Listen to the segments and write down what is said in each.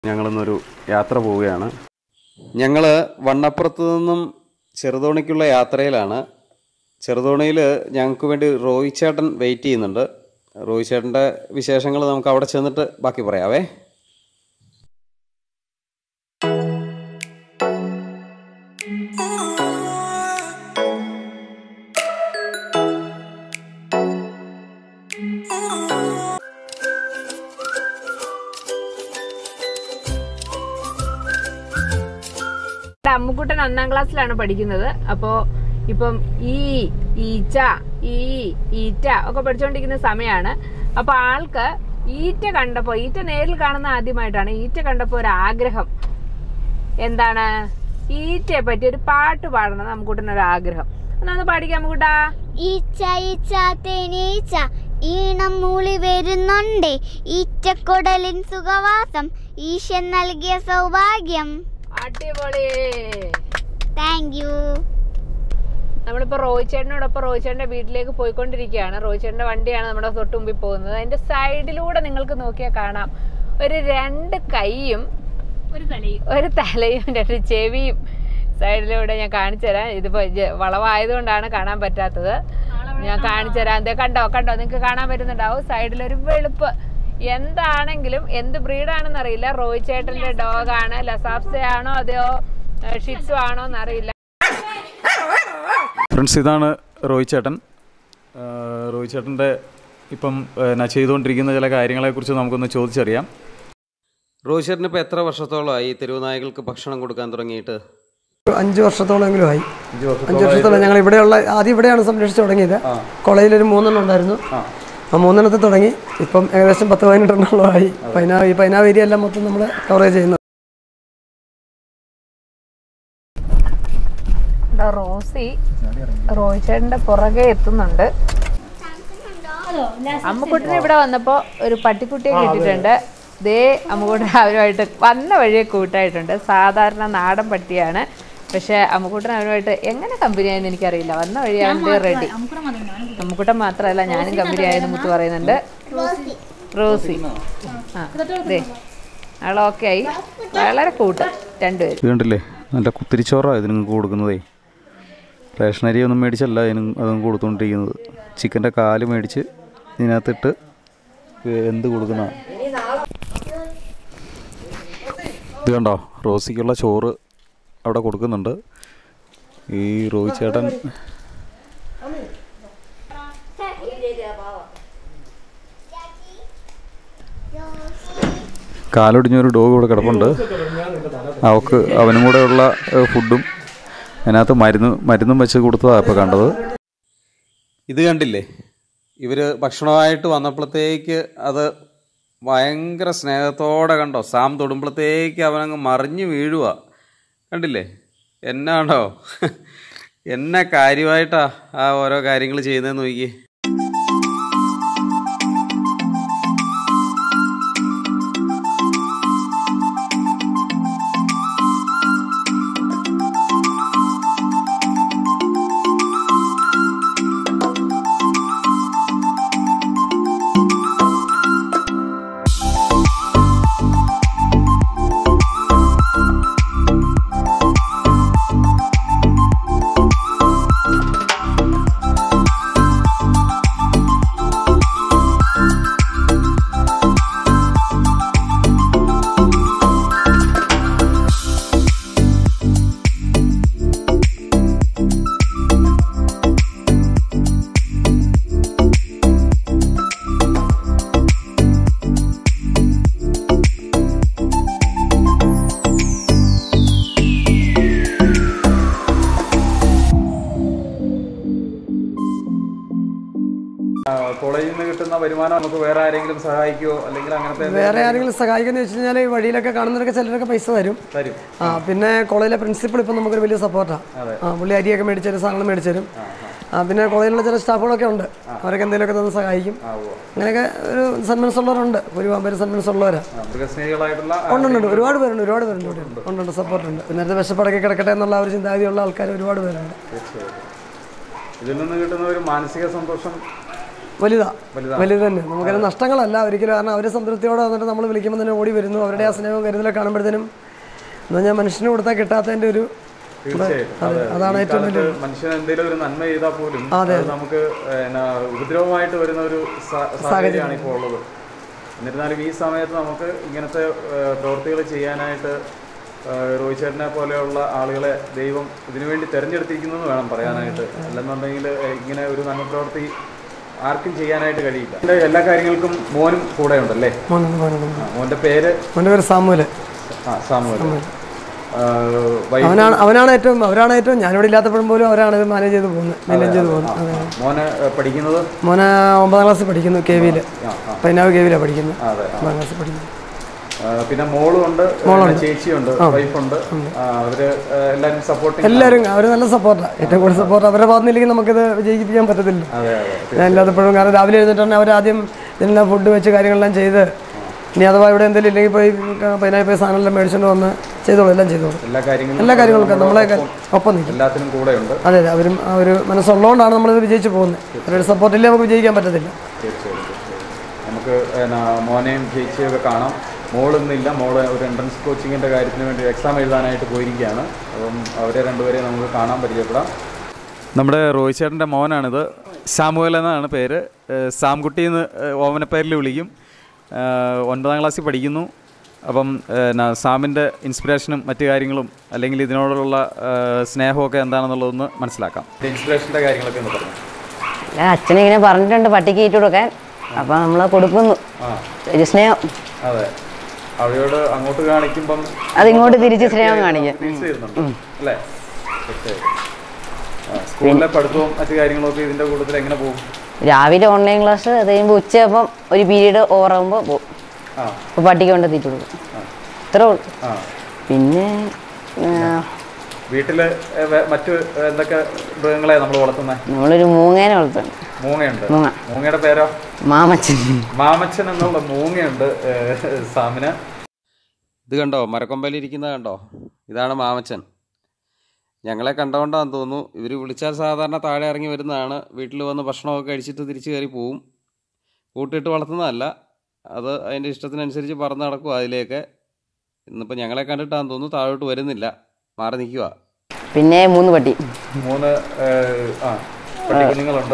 ഞങ്ങളിന്നൊരു യാത്ര പോവുകയാണ് ഞങ്ങൾ വണ്ണപ്പുറത്ത് നിന്നും ചെറുതോണിക്കുള്ള യാത്രയിലാണ് ചെറുതോണിയിൽ ഞങ്ങൾക്ക് വേണ്ടി റോയി ചേട്ടൻ വെയിറ്റ് ചെയ്യുന്നുണ്ട് റോയി ചേട്ടൻ്റെ വിശേഷങ്ങൾ നമുക്ക് അവിടെ ചെന്നിട്ട് ബാക്കി പറയാവേ ഇവിടെ അമ്മുക്കുട്ടൻ ഒന്നാം ക്ലാസ്സിലാണ് പഠിക്കുന്നത് അപ്പോ ഇപ്പം ഈ ഈച്ച ഈ ഈറ്റ ഒക്കെ പഠിച്ചുകൊണ്ടിരിക്കുന്ന സമയമാണ് അപ്പൊ ആൾക്ക് ഈറ്റ കണ്ടപ്പോ ഈറ്റ നേരിൽ കാണുന്ന ആദ്യമായിട്ടാണ് ഈറ്റ കണ്ടപ്പോ ഒരു ആഗ്രഹം എന്താണ് ഈറ്റയെ പറ്റി ഒരു പാട്ട് പാടണം നമുക്കുട്ടൻ ഒരു ആഗ്രഹം എന്നൊന്ന് പാടിക്കാം അമ്മുക്കുട്ടാ ഈച്ച ഈച്ച തേനീച്ച ഈണം മൂളി വരുന്നുണ്ടേ ഈറ്റക്കൊടലിൻ സുഖവാസം ഈശൻ നൽകിയ സൗഭാഗ്യം അടിപൊളി താങ്ക് യു നമ്മളിപ്പോ റോഹിച്ചേട്ടനോടൊപ്പം റോഹിച്ചേട്ടന്റെ വീട്ടിലേക്ക് പോയിക്കൊണ്ടിരിക്കുകയാണ് റോഹിച്ചേട്ടന്റെ വണ്ടിയാണ് നമ്മുടെ തൊട്ട് മുമ്പിൽ പോകുന്നത് അതിന്റെ സൈഡിലൂടെ നിങ്ങൾക്ക് നോക്കിയാൽ കാണാം ഒരു രണ്ട് കൈയും ഒരു തലയും ഒരു തലയും രണ്ട് ചെവിയും സൈഡിലൂടെ ഞാൻ കാണിച്ചു തരാം ഇതിപ്പോ ജ- വളവായതുകൊണ്ടാണ് കാണാൻ പറ്റാത്തത് ഞാൻ കാണിച്ചു തരാം എന്തേ കണ്ടോ കണ്ടോ നിങ്ങൾക്ക് കാണാൻ പറ്റുന്നുണ്ടാവും സൈഡിലൊരു വെളുപ്പ് എന്താണെങ്കിലും എന്ത് ബ്രീഡാണെന്ന് അറിയില്ല റോഹിച്ചേട്ടന്റെ ഡോഗാണ് ലസാപ്സയാണോ അതെയോ ഷിറ്റ്സു ആണോ എന്നറിയില്ല ഫ്രണ്ട്സ് ഇതാണ് റോയി ചേട്ടൻ ആ, റോയി ചേട്ടൻ്റെ ഇപ്പം എന്നാ ചെയ്തുകൊണ്ടിരിക്കുന്ന ചില കാര്യങ്ങളെക്കുറിച്ച് നമുക്കൊന്ന് ചോദിച്ചറിയാം റോയി ചേട്ടൻ ഇപ്പോൾ എത്ര വർഷത്തോളമായി തെരുവുനായകൾക്ക് ഭക്ഷണം കൊടുക്കാൻ തുടങ്ങിയിട്ട് ഒരു അഞ്ച് വർഷത്തോളമെങ്കിലും ആയി അഞ്ച് വർഷത്തോളം ഞങ്ങൾ ഇവിടെയുള്ള ആദ്യം ഇവിടെയാണ് സംരക്ഷിച്ച് തുടങ്ങിയത് കോളേജിൽ ഒരു മൂന്നെണ്ണം ഉണ്ടായിരുന്നു ആ മൂന്നെണ്ണത്തിൽ തുടങ്ങി ഇപ്പം ഏകദേശം പത്ത് പതിനെട്ടെണ്ണോളമായി പതിനാറ് ഈ പതിനാറ് ഏരിയ എല്ലാം മൊത്തം നമ്മൾ കവറേജ് ചെയ്യുന്നത് ഇവിടെ റോസി റോയിച്ചേട്ടന്റെ പുറകെ എത്തുന്നുണ്ട് അമ്മുക്കുട്ടിന് ഇവിടെ വന്നപ്പോ ഒരു പട്ടിക്കുട്ടിയെ കിട്ടിയിട്ടുണ്ട് ദേ അമ്മുക്കുട്ടൻ അവരുമായിട്ട് വന്ന വഴിയെ കൂട്ടായിട്ടുണ്ട് സാധാരണ നാടൻ പട്ടിയാണ് പക്ഷെ അമ്മുക്കുട്ടൻ അവരുമായിട്ട് എങ്ങനെ കമ്പനി ആയെന്ന് എനിക്കറിയില്ല വന്ന വഴിയാണ്ട് റെഡി അമ്മുക്കുട്ടൻ മാത്രമല്ല ഞാനും കമ്പനി ആയെന്ന് മുത്ത് പറയുന്നുണ്ട് റോസി ആ ദേ ആൾ ഓക്കെ ആയി വളരെ കൂട്ട് രണ്ടുപേരും ഇത് കണ്ടില്ലേ നല്ല കുത്തിരിച്ചോറാണ് ഇതിന് നിങ്ങൾക്ക് കൊടുക്കുന്നതേ റേഷനരി ഒന്നും മേടിച്ചല്ല ഇതിന് അതും കൊടുത്തുകൊണ്ടിരിക്കുന്നത് ചിക്കൻ്റെ കാല് മേടിച്ച് ഇതിനകത്തിട്ട് എന്ത് കൊടുക്കുന്ന ഇത് കണ്ടോ റോസിക്കുള്ള ചോറ് അവിടെ കൊടുക്കുന്നുണ്ട് ഈ റോയി ചേട്ടൻ കാലൊടിഞ്ഞൊരു ഡോഗ് ഇവിടെ കിടപ്പുണ്ട് അവക്ക് അവനും കൂടെ ഉള്ള ഏഹ്, ഫുഡും അതിനകത്ത് മരുന്ന് മരുന്നും വെച്ച് കൊടുത്തതാണ് ഇപ്പോൾ കണ്ടത് ഇത് കണ്ടില്ലേ ഇവർ ഭക്ഷണമായിട്ട് വന്നപ്പോഴത്തേക്ക് അത് ഭയങ്കര സ്നേഹത്തോടെ കണ്ടോ സാം തൊടുമ്പോഴത്തേക്ക് അവനങ്ങ് മറിഞ്ഞു വീഴുക കണ്ടില്ലേ എന്നാണോ എന്നെ കാര്യമായിട്ടാ ആ ഓരോ കാര്യങ്ങൾ ചെയ്യുന്നതെന്ന് നോക്കി കോളേജിൽ നിന്ന് കിട്ടുന്ന വരുമാനം നമുക്ക് വേറെ ആരെങ്കിലും സഹായിക്കുമോ അല്ലെങ്കിൽ അങ്ങനത്തെ വേറെ ആരെങ്കിലും സഹായിക്കുന്ന വെച്ച് കഴിഞ്ഞാൽ ഈ വഴിയിലൊക്കെ കാണുന്നവരൊക്കെ ചിലരൊക്കെ പൈസ തരും തരും ആ പിന്നെ കോളേജിലെ പ്രിൻസിപ്പൾ ഇപ്പം നമുക്കൊരു വലിയ സപ്പോർട്ടാണ് ആ പുള്ളി അരിയൊക്കെ മേടിച്ചരും സാധനങ്ങൾ മേടിച്ചരും ആ പിന്നെ കോളേജിലുള്ള ചില സ്റ്റാഫുകളൊക്കെ ഉണ്ട് അവരൊക്കെ എന്തെങ്കിലുമൊക്കെ തന്ന് സഹായിക്കും അങ്ങനെയൊക്കെ ഒരു സന്മനസ് ഉള്ളവരുണ്ട് ഒരുപാട് പേര് സന്മനസ് ഉള്ളവരാ ആ, മൃഗസ്നേഹികളായിട്ടുള്ള ഉണ്ട് ഉണ്ട്, ഉണ്ട് ഒരുപാട് പേരുണ്ട് ഒരുപാട് പേരുണ്ട് ഇവിടെ ഉണ്ട് ഉണ്ട് ഉണ്ട് സപ്പോർട്ടുണ്ട് പിന്നെ നേരത്തെ വിശപ്പടക്കി കിടക്കട്ടെ എന്നുള്ള ആ ഒരു ചിന്താഗതിയുള്ള ആൾക്കാർ ഒരുപാട് പേരുണ്ട് ഇതിൽ നിന്ന് കിട്ടുന്ന ഒരു മാനസിക സന്തോഷം വലുതാ വലുത് തന്നെ നമുക്കത് നഷ്ടങ്ങളല്ല ഒരിക്കലും കാരണം അവർ സംതൃപ്തിയോടെ വന്നിട്ട് നമ്മൾ വിളിക്കുമ്പോൾ തന്നെ ഓടി വരുന്നു അവരുടെ ആ സ്നേഹവും കരുതലൊക്കെ കാണുമ്പോഴത്തേനും എന്ന് പറഞ്ഞാൽ മനുഷ്യന് കൊടുത്താൽ കിട്ടാത്തതിൻ്റെ ഒരു തീർച്ചയായിട്ടും അതെ, അതെ. അതാണ് ഈ ഏറ്റവും കാലത്ത് മനുഷ്യൻ എന്തെങ്കിലും ഒരു നന്മ ചെയ്താൽ പോലും അത് നമുക്ക് എന്നാ, ഉപദ്രവമായിട്ട് വരുന്ന ഒരു സാ- സാഹചര്യമാണ് ഇപ്പോൾ ഉള്ളത് എന്നിരുന്നാലും ഈ സമയത്ത് നമുക്ക് ഇങ്ങനത്തെ പ്രവൃത്തികൾ ചെയ്യാനായിട്ട് ആ, റോഹിത് ചേട്ടനെ പോലെയുള്ള ആളുകളെ ദൈവം ഇതിനുവേണ്ടി തിരഞ്ഞെടുത്തിരിക്കുന്നു എന്ന് വേണം പറയാനായിട്ട് അല്ലെന്നുണ്ടെങ്കിൽ ഏഹ്, ഇങ്ങനെ ഒരു നന്മ പ്രവൃത്തി ആർക്കും ചെയ്യാനായിട്ട് കഴിയില്ല ഇതിന്റെ എല്ലാ കാര്യങ്ങൾക്കും മോനും കൂടെ ഉണ്ടല്ലേ മോനുണ്ട്, മോനുണ്ട്. ആ, മോന്റെ പേര് മോൻ്റെ പേര് സാമുവല് ആ സാമുവൽ ആ, വൈ- അവനാണ് അവനാണ് ഏറ്റവും അവരാണ് ഏറ്റവും ഞാനിവിടെ ഇല്ലാത്തപ്പോഴും പോലും അവരാണ് ഇത് മാനേജ് ചെയ്ത് പോകുന്നത് മെയിൻറ്റെയിൻ ചെയ്ത് പോകുന്നത് അതെ മോന് ഏഹ്, പഠിക്കുന്നത് മോനെ ഒമ്പതാം ക്ലാസ്സിൽ പഠിക്കുന്നു കെ വിയിൽ ആ, ആ, പൈനാവ് കെ വിയിലാണ് പഠിക്കുന്നത് അതെ ആ. ഒമ്പതാം ക്ലാസ്സിൽ പഠിക്കുന്നു ആ, പിന്നെ മോളും ഉണ്ട് പിന്നെ ചേച്ചിയുണ്ട് വൈഫുണ്ട് ആ, അവര് ആ, എല്ലാരും സപ്പോർട്ടിങ് എല്ലാവരും അവർ നല്ല സപ്പോർട്ടാണ് ഏറ്റവും കൂടുതൽ സപ്പോർട്ട് അവരുടെ ഭാഗത്തുനിന്നില്ലെങ്കിൽ നമുക്കിത് വിജയിപ്പിക്കാൻ പറ്റത്തില്ല അതെ അതെ ഞാൻ ഇല്ലാത്തപ്പോഴും കാരണം രാവിലെ എഴുന്നിട്ടാണ് അവർ ആദ്യം ഇതിനെല്ലാം ഫുഡ് വെച്ച് കാര്യങ്ങളെല്ലാം ചെയ്ത് ഇനി അഥവാ ഇവിടെ എന്തെങ്കിലും ഇല്ലെങ്കിൽ പോയി പതിനായിരം പോയി സാധനമെല്ലാം മേടിച്ചുകൊണ്ട് വന്ന് ചെയ്തോളൂ എല്ലാം ചെയ്തോളൂ എല്ലാ കാര്യങ്ങളും എല്ലാ കാര്യങ്ങൾക്കും നമ്മളെ ഒപ്പം നിൽക്കും എല്ലാത്തിനും കൂടെ ഉണ്ട് അതെ അതെ അവരും ആ ഒരു മനസ്സുള്ളതുകൊണ്ടാണ് നമ്മളിത് വിജയിച്ച് പോകുന്നത് അവരുടെ സപ്പോർട്ടില്ലേ നമുക്ക് വിജയിക്കാൻ പറ്റത്തില്ല തീർച്ചയായും തീർച്ചയായും നമുക്ക് എന്നാ, മോനെയും ചേച്ചിയും ഒക്കെ കാണാം മോളൊന്നുമില്ല മോള് ഒരു എൻട്രൻസ് കോച്ചിങ്ങിന്റെ കാര്യത്തിന് വേണ്ടി എക്സാം എഴുതാനായിട്ട് പോയിരിക്കുകയാണ് അപ്പം അവരെ രണ്ടുപേരെയും നമുക്ക് കാണാൻ പരിചയപ്പെടാം നമ്മുടെ റോഹിത് ചേട്ടൻ്റെ മോനാണിത് സാമുവൽ എന്നാണ് പേര് ഏഹ് സാംകുട്ടി എന്ന് ഏഹ് ഓമനപ്പേരിൽ വിളിക്കും ഏഹ് ഒൻപതാം ക്ലാസ്സിൽ പഠിക്കുന്നു അപ്പം എന്നാ സാമിൻ്റെ ഇൻസ്പിറേഷനും മറ്റു കാര്യങ്ങളും അല്ലെങ്കിൽ ഇതിനോടുള്ള ഏഹ് സ്നേഹമൊക്കെ എന്താണെന്നുള്ളതൊന്ന് മനസ്സിലാക്കാം ഇൻസ്പിറേഷൻ്റെ കാര്യങ്ങളൊക്കെ ഒന്ന് പറഞ്ഞു അല്ല അച്ഛനിങ്ങനെ പറഞ്ഞിട്ടുണ്ട് പട്ടിക്ക് ഈറ്റ് കൊടുക്കാൻ അപ്പം നമ്മൾ കൊടുക്കുന്നു ആ ഒരു സ്നേഹം അതെ അവയോട് അങ്ങോട്ട് കാണിക്കുമ്പം അതിങ്ങോട്ട് തിരിച്ച് സ്നേഹം കാണിക്കും തിരിച്ചു തരുന്നുണ്ട് അല്ലേ തീർച്ചയായും ആ, സ്കൂളിലെ പഠിത്തവും മറ്റു കാര്യങ്ങളൊക്കെ ഇതിന്റെ കൂട്ടത്തിൽ എങ്ങനെ പോകും രാവിലെ ഓൺലൈൻ ക്ലാസ് അത് കഴിയുമ്പോൾ ഉച്ചയാകുമ്പം ഒരു പീരീഡ് ഓവറാകുമ്പോൾ പോകും ആ അപ്പോൾ പട്ടിക്ക് കൊണ്ട് തീറ്റ് കൊടുക്കും ഇത്രേ ഉള്ളൂ ആ പിന്നെ ആ, വീട്ടില് ഏ, വേ- മറ്റു എന്തൊക്കെ മൃഗങ്ങളെ നമ്മൾ വളർത്തുന്നത് നമ്മളൊരു മൂങ്ങേനെ വളർത്തുന്നുണ്ട് മൂങ്ങയുണ്ട് മൂങ്ങ മൂങ്ങയുടെ പേരോ മാമച്ചൻ മാമച്ചൻ എന്നുള്ള മൂങ്ങയുണ്ട് ഏ, സാമിന് ഇത് കണ്ടോ മരക്കൊമ്പയിലിരിക്കുന്നത് കണ്ടോ ഇതാണ് മാമച്ചൻ ഞങ്ങളെ കണ്ടോണ്ടാന്ന് തോന്നുന്നു ഇവർ വിളിച്ചാൽ സാധാരണ താഴെ ഇറങ്ങി വരുന്നതാണ് വീട്ടിൽ വന്ന് ഭക്ഷണമൊക്കെ കഴിച്ചിട്ട് തിരിച്ച് കയറി പോവും കൂട്ടിയിട്ട് വളർത്തുന്നതല്ല അത് അതിൻ്റെ ഇഷ്ടത്തിനനുസരിച്ച് പറന്ന് നടക്കും അതിലേക്ക് ഇന്നിപ്പോൾ ഞങ്ങളെ കണ്ടിട്ടാന്ന് തോന്നുന്നു താഴോട്ട് വരുന്നില്ല മാറി നിൽക്കുക പിന്നെ മൂന്ന് പട്ടി മൂന്ന് ആ പട്ടിക്കുഞ്ഞുങ്ങളുണ്ട്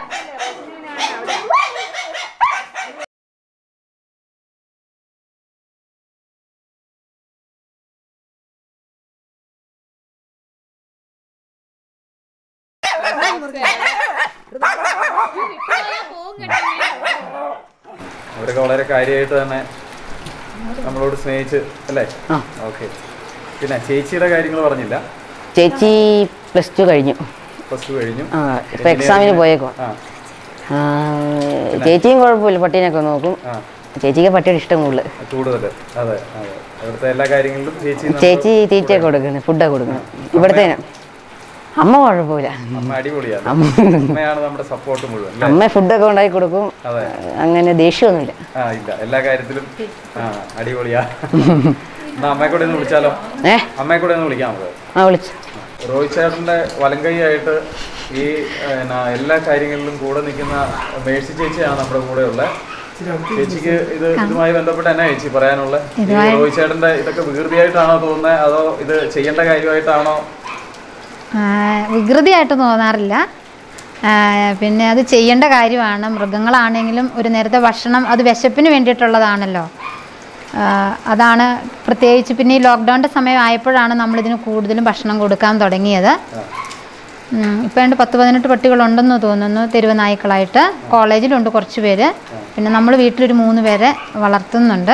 അവരൊക്കെ വളരെ കാര്യമായിട്ട് തന്നെ നമ്മളോട് സ്നേഹിച്ച് അല്ലേ ആ. ഓക്കെ പിന്നെ ചേച്ചിയുടെ കാര്യങ്ങൾ പറഞ്ഞില്ല ചേച്ചി പ്ലസ് ടു കഴിഞ്ഞു പ്ലസ് ടു കഴിഞ്ഞു ആ ഇപ്പം എക്സാമിന് പോയേക്കോ ആ ആ, ചേച്ചിയും കുഴപ്പമില്ല പട്ടീനൊക്കെ നോക്കും ആ ചേച്ചിക്ക് പട്ടിയുടെ ഇഷ്ടം കൂടുതൽ കൂടുതൽ അതെ അതെ അവിടുത്തെ എല്ലാ കാര്യങ്ങളിലും ചേച്ചി നമുക്ക് ചേച്ചി തീറ്റയൊക്കെ കൊടുക്കുന്നത് ഫുഡൊക്കെ കൊടുക്കുന്നത് ഇവിടുത്തെ അമ്മ കുഴപ്പമില്ല അമ്മ അടിപൊളിയാണ് അമ്മ അമ്മയാണ് നമ്മുടെ സപ്പോർട്ട് മുഴുവൻ അല്ലേ അമ്മ ഫുഡൊക്കെ ഉണ്ടാക്കി കൊടുക്കും അതെ അങ്ങനെ ദേഷ്യമൊന്നുമില്ല ആ ഇല്ല എല്ലാ കാര്യത്തിലും ആ അടിപൊളിയാ എന്നാ അമ്മയെ കൂടെ ഒന്ന് വിളിച്ചാലോ ഏ അമ്മയെ കൂടെ ഒന്ന് വിളിക്കാം നമുക്ക് ആ വിളിച്ചു റോഹിത് ചേട്ടൻ്റെ വലങ്കൈയായിട്ട് ഈ എന്നാ, എല്ലാ കാര്യങ്ങളിലും കൂടെ നിൽക്കുന്ന മേഴ്സി ചേച്ചിയാണ് നമ്മുടെ കൂടെ ഉള്ളത് ചേച്ചിക്ക് ഇത് ഇതുമായി ബന്ധപ്പെട്ട് എന്നാ ചേച്ചി പറയാനുള്ള റോഹിത് ചേട്ടന്റെ ഇതൊക്കെ വികൃതിയായിട്ടാണോ തോന്നുന്നത് അതോ ഇത് ചെയ്യേണ്ട കാര്യമായിട്ടാണോ ആ, വികൃതിയായിട്ട് തോന്നാറില്ല ആ, പിന്നെ അത് ചെയ്യേണ്ട കാര്യമാണ് മൃഗങ്ങളാണെങ്കിലും ഒരു നേരത്തെ ഭക്ഷണം അത് വിശപ്പിന് വേണ്ടിയിട്ടുള്ളതാണല്ലോ ആ, അതാണ് പ്രത്യേകിച്ച് പിന്നെ ഈ ലോക്ക്ഡൗണിൻ്റെ സമയം ആയപ്പോഴാണ് നമ്മളിതിന് കൂടുതലും ഭക്ഷണം കൊടുക്കാൻ തുടങ്ങിയത് ഉം, ഇപ്പം രണ്ട് പത്ത് പതിനെട്ട് പട്ടികളുണ്ടെന്ന് തോന്നുന്നു തെരുവ് നായ്ക്കളായിട്ട് കോളേജിലുണ്ട് കുറച്ച് പേര് പിന്നെ നമ്മൾ വീട്ടിലൊരു മൂന്ന് പേരെ വളർത്തുന്നുണ്ട്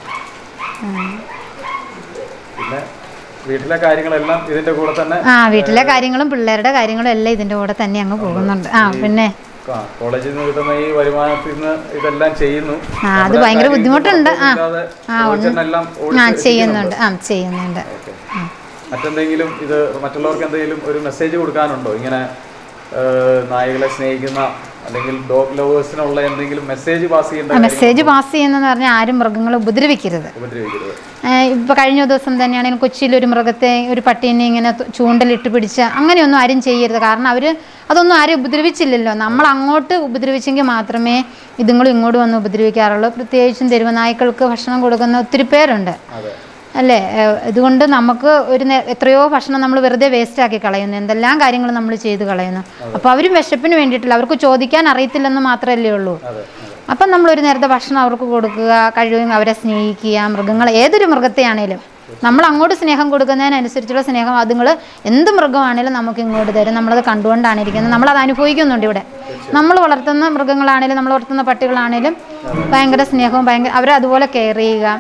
പിന്നെ വീട്ടിലെ കാര്യങ്ങളെല്ലാം ഇതിന്റെ കൂടെ തന്നെ ആ വീട്ടിലെ കാര്യങ്ങളും പിള്ളേരുടെ കാര്യങ്ങളും എല്ലാം ഇതിൻ്റെ കൂടെ തന്നെ അങ്ങ് പോകുന്നുണ്ട് ആ പിന്നെ ആ, കോളേജിൽ നിന്ന് കിട്ടുന്ന ഈ വരുമാനത്തിൽ നിന്ന് ഇതെല്ലാം ചെയ്യുന്നു ആ അത് നമ്മുടെ ഭയങ്കര കാര്യങ്ങൾക്ക് ബുദ്ധിമുട്ടുണ്ട് ആ കുഴപ്പമില്ലാതെ ആ റോഹിത് ഒന്ന് ചേട്ടനെല്ലാം ആ ഓടിച്ച് ചെയ്യുന്നുണ്ട് ആ ചെയ്യുന്നുണ്ട് ഓക്കേ. മറ്റെന്തെങ്കിലും ഇത് മറ്റുള്ളവർക്ക് എന്തെങ്കിലും ഒരു മെസ്സേജ് കൊടുക്കാനുണ്ടോ ഇങ്ങനെ ഏഹ്, നായകളെ സ്നേഹിക്കുന്ന അല്ലെങ്കിൽ ഡോഗ് ലവേഴ്സിനുള്ള എന്തെങ്കിലും മെസ്സേജ് പാസ് ചെയ്യേണ്ട മെസ്സേജ് പാസ് ചെയ്യുന്നതെന്ന് പറഞ്ഞാൽ ആരും മൃഗങ്ങളെ ഉപദ്രവിക്കരുത് ഉപദ്രവിക്കരുത് ഇപ്പോൾ കഴിഞ്ഞ ദിവസം തന്നെയാണെങ്കിൽ കൊച്ചിയിൽ ഒരു മൃഗത്തെ ഒരു പട്ടീനെ ഇങ്ങനെ തു- ചൂണ്ടലിട്ട് പിടിച്ച അങ്ങനെയൊന്നും ആരും ചെയ്യരുത് കാരണം അവർ അതൊന്നും ആരും ഉപദ്രവിച്ചില്ലല്ലോ നമ്മൾ അങ്ങോട്ട് ഉപദ്രവിച്ചെങ്കിൽ മാത്രമേ ഇതുങ്ങളും ഇങ്ങോട്ട് വന്ന് ഉപദ്രവിക്കാറുള്ളൂ പ്രത്യേകിച്ചും തെരുവ് നായ്ക്കൾക്ക് ഭക്ഷണം കൊടുക്കുന്ന ഒത്തിരി പേരുണ്ട് അല്ലേ ഏഹ് ഇതുകൊണ്ട് നമുക്ക് ഒരു നേ- എത്രയോ ഭക്ഷണം നമ്മൾ വെറുതെ വേസ്റ്റ് ആക്കി കളയുന്നു എന്തെല്ലാം കാര്യങ്ങൾ നമ്മൾ ചെയ്ത് കളയുന്നു അപ്പോൾ അവരും വിശപ്പിന് വേണ്ടിയിട്ടില്ല അവർക്ക് ചോദിക്കാൻ അറിയത്തില്ലെന്ന് മാത്രമല്ലേ ഉള്ളൂ അപ്പം നമ്മൾ ഒരു നേരത്തെ ഭക്ഷണം അവർക്ക് കൊടുക്കുക കഴിവെങ്കിൽ അവരെ സ്നേഹിക്കുക മൃഗങ്ങൾ ഏതൊരു മൃഗത്തെയാണേലും നമ്മൾ അങ്ങോട്ട് സ്നേഹം കൊടുക്കുന്നതിനനുസരിച്ചുള്ള സ്നേഹം അതുങ്ങൾ എന്ത് മൃഗമാണേലും നമുക്ക് ഇങ്ങോട്ട് തരും നമ്മളത് കണ്ടുകൊണ്ടാണ് ഇരിക്കുന്നത് നമ്മളത് അനുഭവിക്കുന്നുണ്ട് ഇവിടെ നമ്മൾ വളർത്തുന്ന മൃഗങ്ങളാണേലും നമ്മൾ വളർത്തുന്ന പട്ടികളാണേലും ഭയങ്കര സ്നേഹവും ഭയങ്കര അവരെ അതുപോലെ കെയർ ചെയ്യുക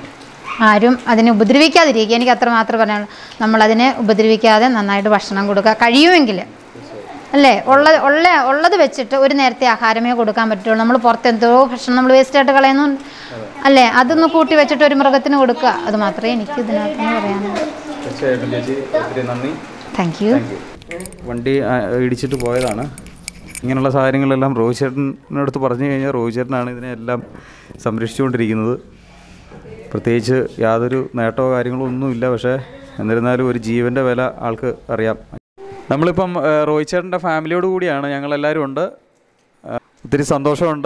ആരും അതിനെ ഉപദ്രവിക്കാതിരിക്കുക എനിക്ക് അത്ര മാത്രമേ പറയാനുള്ളൂ നമ്മളതിനെ ഉപദ്രവിക്കാതെ നന്നായിട്ട് ഭക്ഷണം കൊടുക്കുക കഴിയുമെങ്കിൽ അല്ലേ ഉള്ള ഉള്ള ഉള്ളത് വെച്ചിട്ട് ഒരു നേരത്തെ ആഹാരമേ കൊടുക്കാൻ പറ്റുള്ളൂ നമ്മൾ പുറത്ത് എന്തോ ഭക്ഷണം നമ്മൾ വേസ്റ്റായിട്ട് കളയുന്നു അല്ലേ അതൊന്ന് കൂട്ടി വെച്ചിട്ട് ഒരു മൃഗത്തിന് കൊടുക്കുക അത് മാത്രമേ എനിക്ക് ഇതിനകത്ത് പറയാനുള്ളൂ തീർച്ചയായിട്ടും ചേച്ചി ഒത്തിരി നന്ദി താങ്ക് യു താങ്ക് യു വണ്ടി ആ, ഇടിച്ചിട്ട് പോയതാണ് ഇങ്ങനെയുള്ള സാഹചര്യങ്ങളെല്ലാം റോഹിത് ചേട്ടനടുത്ത് പറഞ്ഞു കഴിഞ്ഞാൽ റോഹിത് ചേട്ടനാണ് ഇതിനെല്ലാം സംരക്ഷിച്ചുകൊണ്ടിരിക്കുന്നത് പ്രത്യേകിച്ച് യാതൊരു നേട്ടമോ കാര്യങ്ങളോ ഒന്നുമില്ല പക്ഷേ എന്നിരുന്നാലും ഒരു ജീവൻ്റെ വില ആൾക്ക് അറിയാം നമ്മളിപ്പം ആ, റോഹിത് ചേട്ടൻ്റെ ഫാമിലിയോട് കൂടിയാണ് ഞങ്ങളെല്ലാവരും ഉണ്ട് ആ, ഒത്തിരി സന്തോഷമുണ്ട്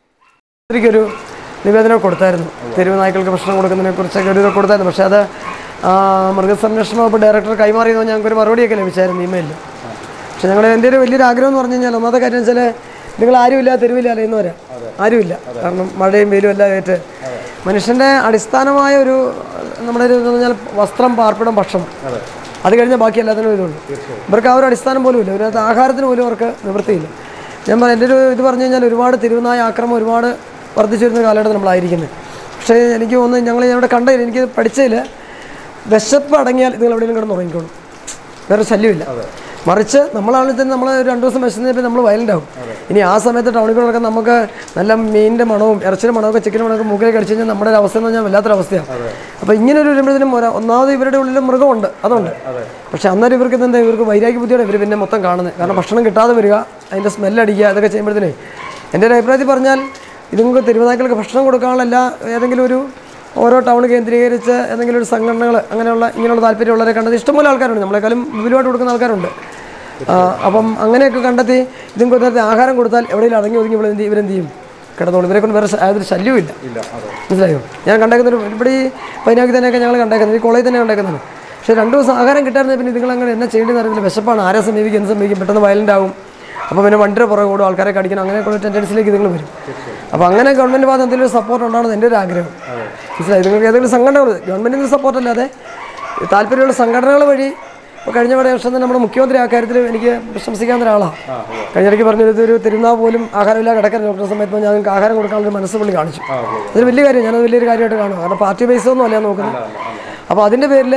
ഒരു നിവേദനം കൊടുത്തായിരുന്നു തെരുവ് നായ്ക്കൾക്ക് ഭക്ഷണം കൊടുക്കുന്നതിനെ കുറിച്ചൊക്കെ ഒരു ഇത് കൊടുത്തായിരുന്നു പക്ഷേ അത് ആ, മൃഗസംരക്ഷണ വകുപ്പ് ഡയറക്ടർ കൈമാറിയതോ ഞങ്ങൾക്ക് ഒരു മറുപടിയൊക്കെ ലഭിച്ചായിരുന്നു ഇമെയിലിൽ പക്ഷേ ഞങ്ങൾ എൻ്റെ ഒരു വലിയൊരു ആഗ്രഹം എന്ന് പറഞ്ഞു കഴിഞ്ഞാൽ ഒന്നാമത്തെ കാര്യം വെച്ചാൽ നിങ്ങൾ ആരുമില്ല തെരുവില്ല അലയുന്നവരാ ആരുമില്ല കാരണം മഴയും വെയിലും എല്ലാം ഏറ്റ് മനുഷ്യൻ്റെ അടിസ്ഥാനമായ ഒരു നമ്മുടെ ഒരു ഇതെന്ന് പറഞ്ഞാൽ വസ്ത്രം പാർപ്പിടം ഭക്ഷണം അത് കഴിഞ്ഞാൽ ബാക്കി എല്ലാത്തിനും ഇതുള്ളൂ ഇവർക്ക് ആ ഒരു അടിസ്ഥാനം പോലും ഇല്ല ഇതിനകത്ത് ആഹാരത്തിന് പോലും അവർക്ക് നിവൃത്തിയില്ല ഞാൻ പറയാം എൻ്റെ ഒരു ഇത് പറഞ്ഞു കഴിഞ്ഞാൽ ഒരുപാട് തിരുവനായ ആക്രമം ഒരുപാട് വർദ്ധിച്ചു വരുന്ന കാലഘട്ടത്തിൽ നമ്മളായിരിക്കുന്നത് പക്ഷേ എനിക്ക് തോന്നുന്നു ഞങ്ങൾ ഇവിടെ കണ്ടതിൽ എനിക്ക് പഠിച്ചതിൽ വിശപ്പ് അടങ്ങിയാൽ നിങ്ങൾ എവിടെയെങ്കിലും കിടന്ന് ഉറങ്ങിക്കോളും വേറെ ശല്യമില്ല മറിച്ച് നമ്മളാണെങ്കിൽ തന്നെ നമ്മൾ ഒരു രണ്ട് ദിവസം വിശന്നിട്ട് നമ്മൾ വയലൻ്റ് ആവും ഇനി ആ സമയത്ത് ടൗണിൽ കൂടെ നടക്കാൻ നമുക്ക് നല്ല മീനിൻ്റെ മണവും ഇറച്ചിയുടെ മണമൊക്കെ ചിക്കൻ്റെ മണമൊക്കെ മൂക്കിലേക്ക് അടിച്ചു കഴിഞ്ഞാൽ നമ്മുടെ ഒരു അവസ്ഥ എന്ന് പറഞ്ഞാൽ വല്ലാത്തൊരു അവസ്ഥയാണ് അപ്പോൾ ഇങ്ങനെ ഒരു വരുമ്പോഴത്തേനും ഒര- ഒന്നാമത് ഇവരുടെ ഉള്ളിൽ മൃഗമുണ്ട് അതുണ്ട് പക്ഷെ അന്നേരം ഇവർക്ക് എന്താ ഇവർക്ക് വൈരാഗ്യ ബുദ്ധിയോടെ ഇവർ പിന്നെ മൊത്തം കാണുന്നത് കാരണം ഭക്ഷണം കിട്ടാതെ വരിക അതിൻ്റെ സ്മെല്ലടിക്കുക അതൊക്കെ ചെയ്യുമ്പോഴത്തേനേ എൻ്റെ ഒരു അഭിപ്രായത്തിൽ പറഞ്ഞാൽ ഇതുങ്ങൾക്ക് തെരുവുനായ്ക്കൾക്ക് ഭക്ഷണം കൊടുക്കാനുള്ള എല്ലാ ഏതെങ്കിലും ഒരു ഓരോ ടൗൺ കേന്ദ്രീകരിച്ച് ഏതെങ്കിലും ഒരു സംഘടനകൾ അങ്ങനെയുള്ള ഇങ്ങനെയുള്ള താല്പര്യമുള്ളവരെ കണ്ടത് ഇഷ്ടംപോലെ ആൾക്കാരുണ്ട് നമ്മളെക്കാളും വിപുലമായിട്ട് കൊടുക്കുന്ന ആൾക്കാരുണ്ട് ആ, അപ്പം അങ്ങനെയൊക്കെ കണ്ടെത്തി ഇതും നേരത്തെ ആഹാരം കൊടുത്താൽ എവിടെയെങ്കിലും അടങ്ങി ഒതുങ്ങി ഇവിടെ എന്ത് ഇവരെന്ത് ചെയ്യും കിടന്നോളും ഇവരെ കൊണ്ട് വേറെ ശ- യാതൊരു ശല്യവും ഇല്ല മനസ്സിലായോ ഞാൻ കണ്ടേക്കുന്ന ഒരു ഇവിടെ ഈ പൈനാക്കി തന്നെയൊക്കെ ഞങ്ങൾ കണ്ടേക്കുന്നത് ഈ കോളേജിൽ തന്നെ കണ്ടേക്കുന്നത് പക്ഷേ രണ്ട് ദിവസം ആഹാരം കിട്ടാറുണ്ട് പിന്നെ നിങ്ങൾ അങ്ങനെ എന്നാ ചെയ്യേണ്ടതെന്ന് അറിയില്ല വിശപ്പാണ് ആരെ സമീപിക്കും എന്ത് സമീപിക്കും പെട്ടെന്ന് വയലൻ്റ് ആവും അപ്പോൾ പിന്നെ വണ്ടിയുടെ പുറകെ ഓടും ആൾക്കാരെ കടിക്കണം അങ്ങനെയൊക്കെയുള്ള ടെൻഡൻസിലേക്ക് നിങ്ങൾ വരും അപ്പോൾ അങ്ങനെ ഗവൺമെൻറ് ഭാഗത്ത് എന്തെങ്കിലും ഒരു സപ്പോർട്ട് ഉണ്ടാവണം എൻ്റെ ഒരു ആഗ്രഹം മനസ്സിലായി നിങ്ങൾക്ക് ഏതെങ്കിലും സംഘടനകൾ ഗവൺമെൻറ്റിൻ്റെ സപ്പോർട്ട് അല്ലാതെ താല്പര്യമുള്ള സംഘടനകൾ വഴി ഇപ്പോൾ കഴിഞ്ഞ പല വർഷം തന്നെ നമ്മുടെ മുഖ്യമന്ത്രി ആ കാര്യത്തിൽ എനിക്ക് പ്രശംസിക്കാവുന്ന ഒരാളാണ് കഴിഞ്ഞിടയ്ക്ക് പറഞ്ഞ ഒരു തിരുനാൾ പോലും ആഹാരമില്ല കിടക്കാൻ ഡോക്ടർ സമയത്ത് ഞാൻ നിങ്ങൾക്ക് ആഹാരം കൊടുക്കാനുള്ള മനസ്സ് പുള്ളി കാണിച്ചു അതൊരു വലിയ കാര്യം ഞാനത് വലിയൊരു കാര്യമായിട്ട് കാണും കാരണം പാർട്ടി ബേസ് ഒന്നും അല്ല ഞാൻ നോക്കുന്നത് അപ്പോൾ അതിൻ്റെ പേരിൽ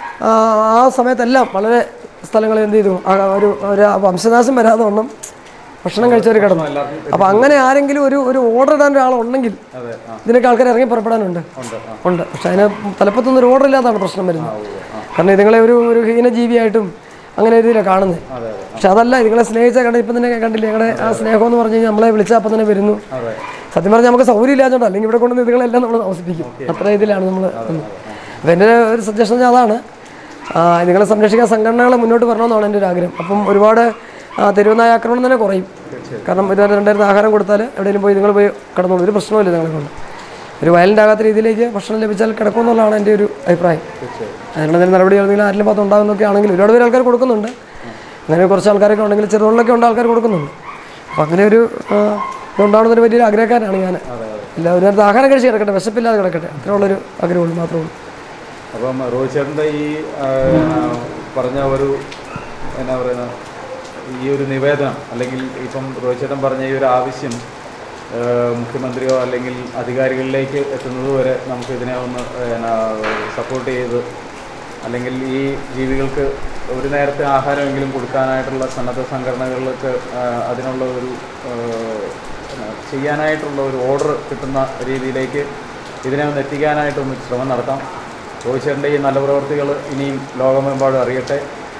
ആ സമയത്തെല്ലാം വളരെ സ്ഥലങ്ങളിൽ എന്ത് ചെയ്തു ആ ഒരു ഒരു വംശനാശം വരാതെ വണ്ണം ഭക്ഷണം കഴിച്ചവർ കിടന്നു അപ്പോൾ അങ്ങനെ ആരെങ്കിലും ഒരു ഒരു ഓർഡർ ഇടാൻ ഒരാളുണ്ടെങ്കിൽ ഇതിനൊക്കെ ആൾക്കാർ ഇറങ്ങി പുറപ്പെടാനുണ്ട് ഉണ്ട് പക്ഷെ അതിന് തലപ്പത്തൊന്നും ഒരു ഓർഡർ ഇല്ലാതാണ് പ്രശ്നം വരുന്നത് കാരണം ഇതുങ്ങളെ ഒരു ഒരു ഹീനജീവിയായിട്ടും അങ്ങനെ ഒരു ഇതിലാണ് കാണുന്നത് പക്ഷെ അതല്ല ഇതുങ്ങളെ സ്നേഹിച്ചാൽ കണ്ട ഇപ്പം തന്നെ കണ്ടില്ലേ ഞങ്ങളുടെ ആ സ്നേഹം എന്ന് പറഞ്ഞു കഴിഞ്ഞാൽ നമ്മളെ വിളിച്ചാൽ അപ്പം തന്നെ വരുന്നു സത്യം പറഞ്ഞാൽ നമുക്ക് സൗകര്യം ഇല്ലാത്തതുകൊണ്ട് അല്ലെങ്കിൽ ഇവിടെ കൊണ്ടുവന്ന് ഇതുങ്ങളെല്ലാം നമ്മൾ താമസിപ്പിക്കും അത്ര ഇതിലാണ് നമ്മൾ അപ്പോൾ എൻ്റെ ഒരു സജഷൻ അതാണ് ആ, നിങ്ങളെ സംരക്ഷിക്കാൻ സംഘടനകൾ മുന്നോട്ട് വരണമെന്നാണ് എൻ്റെ ഒരു ആഗ്രഹം അപ്പം ഒരുപാട് ആ, തെരുവുനായ ആക്രമണം തന്നെ കുറയും കാരണം ഇത് രണ്ടായിരത്തി ആഹാരം കൊടുത്താൽ എവിടെയെങ്കിലും പോയി നിങ്ങൾ പോയി കിടന്നോളൂ ഒരു പ്രശ്നമില്ല നിങ്ങളെ കൊണ്ട് ഒരു വയലൻ്റ് ആകാത്ത രീതിയിലേക്ക് ഭക്ഷണം ലഭിച്ചാൽ കിടക്കുമെന്നുള്ളതാണ് എൻ്റെ ഒരു അഭിപ്രായം അതിനുള്ള എന്തെങ്കിലും നടപടി എന്തെങ്കിലും ആരെങ്കിലും ഭാഗത്ത് ഉണ്ടാകുന്നൊക്കെ ആണെങ്കിൽ ഒരുപാട് പേര് ആൾക്കാർ കൊടുക്കുന്നുണ്ട് അങ്ങനെ കുറച്ച് ആൾക്കാരൊക്കെ ഉണ്ടെങ്കിൽ ചെറുകളിലൊക്കെ ഉണ്ട് ആൾക്കാർ കൊടുക്കുന്നുണ്ട് അപ്പം അങ്ങനെ ഒരു ആ, ഇതുണ്ടാവണമെന്നൊരു വലിയൊരു ആഗ്രഹക്കാരാണ് ഞാൻ എല്ലാവരും നേരത്തെ ആഹാരം കഴിച്ച് കിടക്കട്ടെ വിശപ്പില്ലാതെ കിടക്കട്ടെ അത്രയുള്ളൊരു ആഗ്രഹമുള്ളൂ മാത്രമേ ഉള്ളൂ അപ്പം റോഹിത് ചേട്ടൻ്റെ ഈ ആ, പറഞ്ഞ ഒരു എന്നാ പറയുന്ന ഈ ഒരു നിവേദനം അല്ലെങ്കിൽ ഇപ്പം റോഹിത് ചേട്ടൻ പറഞ്ഞ ഈ ഒരു ആവശ്യം ആ, മുഖ്യമന്ത്രിയോ അല്ലെങ്കിൽ അധികാരികളിലേക്ക് എത്തുന്നത് വരെ നമുക്ക് ഇതിനെ ഒന്ന് എന്നാ സപ്പോർട്ട് ചെയ്ത് അല്ലെങ്കിൽ ഈ ജീവികൾക്ക് ഒരു നേരത്തെ ആഹാരമെങ്കിലും കൊടുക്കാനായിട്ടുള്ള സന്നദ്ധ സംഘടനകൾക്ക് ആ, അതിനുള്ള ഒരു ആ, എന്നാ, ചെയ്യാനായിട്ടുള്ള ഒരു ഓർഡർ കിട്ടുന്ന രീതിയിലേക്ക് ഇതിനെ ഒന്ന് എത്തിക്കാനായിട്ടൊന്ന് ശ്രമം നടത്താം റോഹിത് ചേട്ടൻ്റെ ഈ നല്ല പ്രവർത്തികൾ ഇനിയും ലോകമെമ്പാടും അറിയട്ടെ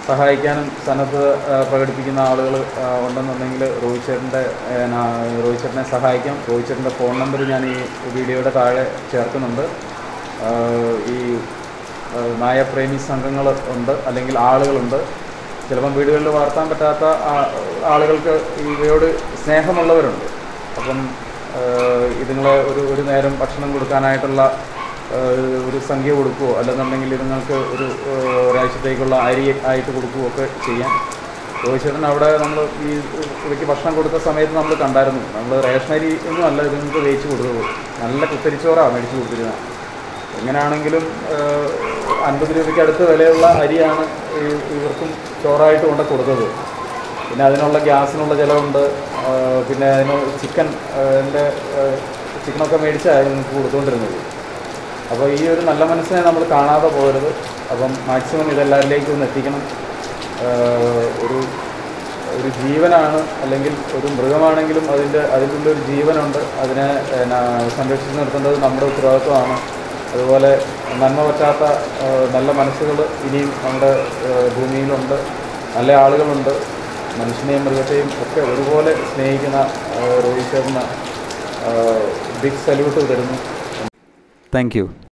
സഹായിക്കാനും സന്നദ്ധത ആ, പ്രകടിപ്പിക്കുന്ന ആളുകൾ ഉണ്ടെന്നുണ്ടെങ്കിൽ റോഹിത് ചേട്ടൻ്റെ റോഹിത് ചേട്ടനെ സഹായിക്കാം റോഹിത് ചേട്ടൻ്റെ ഫോൺ നമ്പർ ഞാൻ ഈ വീഡിയോയുടെ താഴെ ചേർക്കുന്നുണ്ട് ആ, ഈ ആ, നായപ്രേമി സംഘങ്ങൾ ഉണ്ട് അല്ലെങ്കിൽ ആളുകളുണ്ട് ചിലപ്പം വീടുകളിൽ വളർത്താൻ പറ്റാത്ത ആ- ആളുകൾക്ക് ഇവയോട് സ്നേഹമുള്ളവരുണ്ട് അപ്പം ആ, ഇതുങ്ങളെ ഒരു ഒരു നേരം ഭക്ഷണം കൊടുക്കാനായിട്ടുള്ള ആ, ഒരു സംഖ്യ കൊടുക്കുകയോ അല്ലെന്നുണ്ടെങ്കിൽ ഇതുങ്ങൾക്ക് ഒരു ആ, ഒരാഴ്ചത്തേക്കുള്ള അരി ആയിട്ട് കൊടുക്കുകയോ ഒക്കെ ചെയ്യാം രോഹിച്ചേട്ടൻ അവിടെ നമ്മൾ ഈ ഇവയ്ക്ക് ഭക്ഷണം കൊടുത്ത സമയത്ത് നമ്മൾ കണ്ടായിരുന്നു നമ്മൾ റേഷൻ അരി ഒന്നും അല്ല ഇതുങ്ങൾക്ക് വേവിച്ച് കൊടുത്തത് നല്ല കുത്തരിച്ചോറാണ് മേടിച്ച് കൊടുത്തിരുന്നത് എങ്ങനെയാണെങ്കിലും ഏഹ്, അൻപത് രൂപയ്ക്ക് അടുത്ത് വിലയുള്ള അരിയാണ് ഈ- ഇവർക്കും ചോറായിട്ട് കൊണ്ട് കൊടുത്തത് പിന്നെ അതിനുള്ള ഗ്യാസിനുള്ള ചിലവുണ്ട് ഏഹ്, പിന്നെ അതിന് ചിക്കൻ എൻ്റെ ചിക്കനൊക്കെ മേടിച്ചാണ് നിങ്ങൾക്ക് കൊടുത്തുകൊണ്ടിരുന്നത് അപ്പോൾ ഈ ഒരു നല്ല മനസ്സിനെ നമ്മൾ കാണാതെ പോകരുത് അപ്പം മാക്സിമം ഇതെല്ലാവരിലേക്കും ഒന്ന് എത്തിക്കണം ഏഹ്, ഒരു ഒരു ജീവനാണ് അല്ലെങ്കിൽ ഒരു മൃഗമാണെങ്കിലും അതിൻ്റെ അതിലുള്ള ഒരു ജീവനുണ്ട് അതിനെ എന്നാ, സംരക്ഷിച്ച് നിർത്തേണ്ടത് നമ്മുടെ ഉത്തരവാദിത്വമാണ് അതുപോലെ നന്മ പറ്റാത്ത ഏഹ്, നല്ല മനസ്സുകൾ ഇനിയും നമ്മുടെ ഏഹ്, ഭൂമിയിലുണ്ട് നല്ല ആളുകളുണ്ട് മനുഷ്യനെയും മൃഗത്തെയും ഒക്കെ ഒരുപോലെ സ്നേഹിക്കുന്ന ഏഹ്, രോഹിത് ശർമ്മ ബിഗ് സല്യൂട്ട് തരുന്നു താങ്ക് യു